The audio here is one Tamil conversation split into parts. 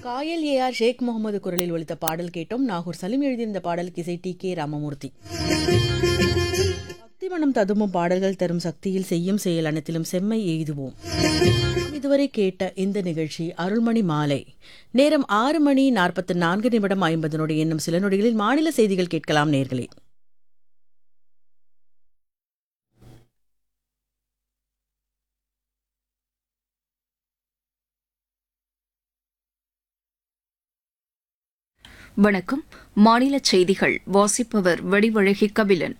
காயல் ஏஆர் ஷேக் முகமது குரலில் ஒலித்த பாடல் கேட்டோம் நாகூர் சலீம் எழுதியிருந்த பாடலுக்கு இசை டி கே ராமமூர்த்தி பக்தி மனம் ததும்பும் பாடல்கள் தரும் சக்தியில் செய்யும் செயல் அனைத்திலும் செம்மை எய்துவோம் இதுவரை கேட்ட இந்த நிகழ்ச்சி அருள்மணி மாலை நேரம் ஆறு மணி நாற்பத்தி நான்கு நிமிடம் ஐம்பது நொடி என்னும் சில நொடிகளில் மாநில செய்திகள் கேட்கலாம் நேர்களே வணக்கம் மாநில செய்திகள் வாசிப்பவர் வடிவழகி கபிலன்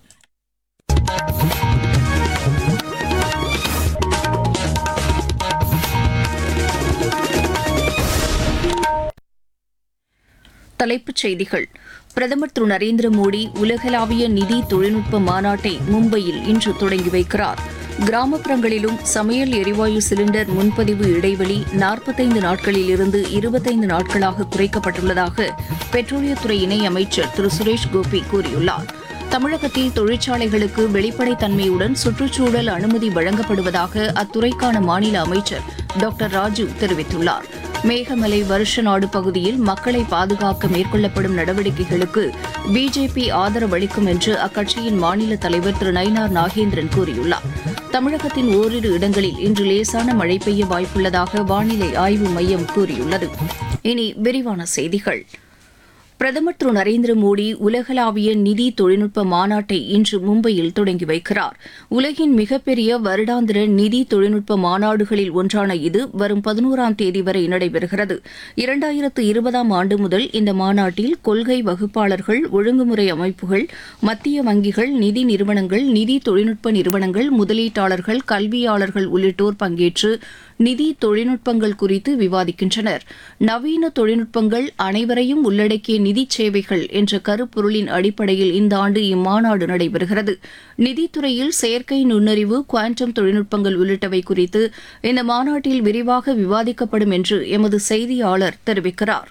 தலைப்புச் செய்திகள் பிரதமர் திரு நரேந்திர மோடி உலகளாவிய நிதி தொழில்நுட்ப மாநாட்டை மும்பையில் இன்று தொடங்கி வைக்கிறார் கிராமப்புறங்களிலும் சமையல் எரிவாயு சிலிண்டர் முன்பதிவு இடைவெளி நாற்பத்தைந்து நாட்களில் இருந்து இருபத்தைந்து நாட்களாக குறைக்கப்பட்டுள்ளதாக பெட்ரோலியத்துறை இணை அமைச்சர் திரு சுரேஷ் கோபி கூறியுள்ளார் தமிழகத்தில் தொழிற்சாலைகளுக்கு வெளிப்படைத்தன்மையுடன் சுற்றுச்சூழல் அனுமதி வழங்கப்படுவதாக அத்துறைக்கான மாநில அமைச்சர் டாக்டர் ராஜு தெரிவித்துள்ளார் மேகமலை வருஷ நாடு பகுதியில் மக்களை பாதுகாக்க மேற்கொள்ளப்படும் நடவடிக்கைகளுக்கு பிஜேபி ஆதரவு அளிக்கும் என்று அக்கட்சியின் மாநில தலைவர் திரு நயினார் நாகேந்திரன் கூறியுள்ளார் தமிழகத்தின் ஓரிரு இடங்களில் இன்று லேசான மழை பெய்ய வாய்ப்புள்ளதாக வானிலை ஆய்வு மையம் கூறியுள்ளது இனி விரிவான செய்திகள் பிரதமர் திரு நரேந்திர மோடி உலகளாவிய நிதி தொழில்நுட்ப மாநாட்டை இன்று மும்பையில் தொடங்கி வைக்கிறார் உலகின் மிகப்பெரிய வருடாந்திர நிதி தொழில்நுட்ப மாநாடுகளில் ஒன்றான இது வரும் பதினோராம் தேதி வரை நடைபெறுகிறது இரண்டாயிரத்து இருபதாம் ஆண்டு முதல் இந்த மாநாட்டில் கொள்கை வகுப்பாளர்கள் ஒழுங்குமுறை அமைப்புகள் மத்திய வங்கிகள் நிதி நிறுவனங்கள் நிதி தொழில்நுட்ப நிறுவனங்கள் முதலீட்டாளர்கள் கல்வியாளர்கள் உள்ளிட்டோர் பங்கேற்று நிதி தொழில்நுட்பங்கள் குறித்து விவாதிக்கின்றனர் நவீன தொழில்நுட்பங்கள் அனைவரையும் உள்ளடக்கிய நிதி சேவைகள் என்ற கருப்பொருளின் அடிப்படையில் இந்த ஆண்டு இம்மாநாடு நடைபெறுகிறது நிதித்துறையில் செயற்கை நுண்ணறிவு குவாண்டம் தொழில்நுட்பங்கள் உள்ளிட்டவை குறித்து இந்த மாநாட்டில் விரிவாக விவாதிக்கப்படும் என்று எமது செய்தியாளர் தெரிவிக்கிறார்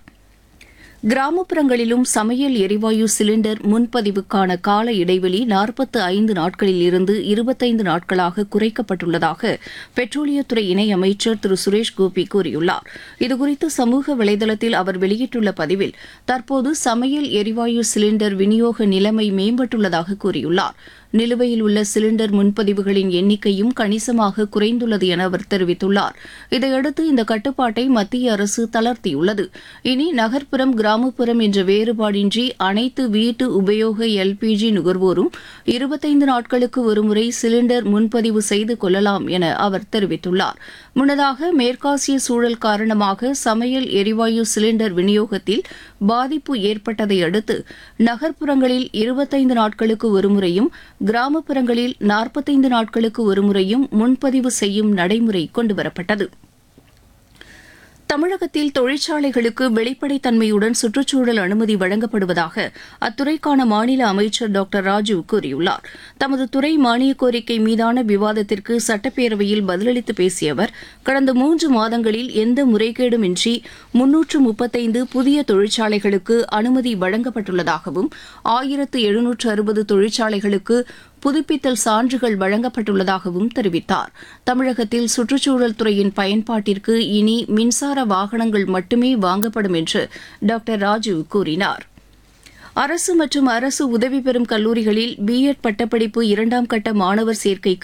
கிராமப்புறங்களிலும் சமையல் எரிவாயு சிலிண்டர் முன்பதிவுக்கான கால இடைவெளி நாற்பத்து ஐந்து நாட்களில் இருந்து இருபத்தைந்து நாட்களாக குறைக்கப்பட்டுள்ளதாக பெட்ரோலியத்துறை இணை அமைச்சர் திரு சுரேஷ் கோபி கூறியுள்ளார் இதுகுறித்து சமூக வலைதளத்தில் அவர் வெளியிட்டுள்ள பதிவில் தற்போது சமையல் எரிவாயு சிலிண்டர் விநியோக நிலைமை மேம்பட்டுள்ளதாக கூறியுள்ளார் நிலுவையில் உள்ள சிலிண்டர் முன்பதிவுகளின் எண்ணிக்கையும் கணிசமாக குறைந்துள்ளது என அவர் தெரிவித்துள்ளார் இதையடுத்து இந்த கட்டுப்பாட்டை மத்திய அரசு தளர்த்தியுள்ளது இனி நகர்ப்புறம் கிராமப்புறம் என்ற வேறுபாடின்றி அனைத்து வீட்டு உபயோக எல்பிஜி நுகர்வோரும் இருபத்தைந்து நாட்களுக்கு ஒருமுறை சிலிண்டர் முன்பதிவு செய்து கொள்ளலாம் என அவர் தெரிவித்துள்ளார் முன்னதாக மேற்காசிய சூழல் காரணமாக சமையல் எரிவாயு சிலிண்டர் விநியோகத்தில் பாதிப்பு ஏற்பட்டதை அடுத்து நகர்ப்புறங்களில் இருபத்தைந்து நாட்களுக்கு ஒருமுறையும் கிராமப்புறங்களில் நாற்பத்தைந்து நாட்களுக்கு ஒருமுறையும் முன்பதிவு செய்யும் நடைமுறை கொண்டுவரப்பட்டது தமிழகத்தில் தொழிற்சாலைகளுக்கு வெளிப்படைத்தன்மையுடன் சுற்றுச்சூழல் அனுமதி வழங்கப்படுவதாக அத்துறைக்கான மாநில அமைச்சர் டாக்டர் ராஜு கூறியுள்ளார் தமது துறை மானிய கோரிக்கை மீதான விவாதத்திற்கு சட்டப்பேரவையில் பதிலளித்து பேசிய அவர் கடந்த மூன்று மாதங்களில் எந்த முறைகேடுமின்றி முன்னூற்று முப்பத்தைந்து புதிய தொழிற்சாலைகளுக்கு அனுமதி வழங்கப்பட்டுள்ளதாகவும் ஆயிரத்து எழுநூற்று அறுபது தொழிற்சாலைகளுக்கு புதுப்பித்தல் சான்றுகள் வழங்கப்பட்டுள்ளதாகவும் தெரிவித்தார் தமிழகத்தில் சுற்றுச்சூழல் துறையின் பயன்பாட்டிற்கு இனி மின்சார வாகனங்கள் மட்டுமே வாங்கப்படும் என்று டாக்டர் ராஜு கூறினார் அரசு மற்றும் அரசு உதவி பெறும் கல்லூரிகளில் பிஎட் பட்டப்படிப்பு இரண்டாம் கட்ட மாணவர் சேர்க்கைக்கு